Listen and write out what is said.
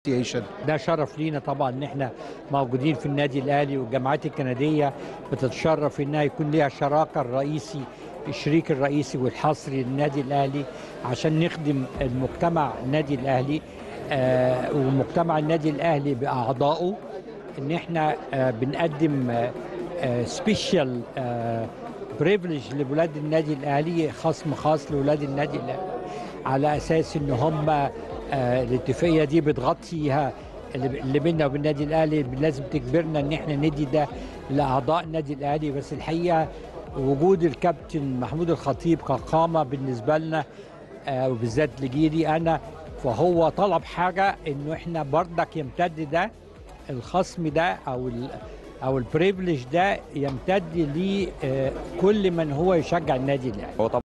ده شرف لينا طبعا ان احنا موجودين في النادي الاهلي والجامعات الكنديه بتتشرف انها يكون ليها شراكه الرئيسي الشريك الرئيسي والحصري للنادي الاهلي عشان نخدم المجتمع النادي الاهلي آه ومجتمع النادي الاهلي باعضائه ان احنا آه بنقدم آه آه سبيشال آه بريفليج لولاد النادي الاهلي خصم خاص لولاد النادي الاهلي على اساس ان هم آه الاتفاقيه دي بتغطيها اللي بيننا وبين النادي الاهلي لازم تجبرنا ان احنا ندي ده لاعضاء النادي الاهلي بس الحقيقه وجود الكابتن محمود الخطيب كقامه بالنسبه لنا آه وبالذات لجيلي انا فهو طلب حاجه انه احنا بردك يمتد ده الخصم ده او ال او البريفليج ده يمتد لكل من هو يشجع النادي الاهلي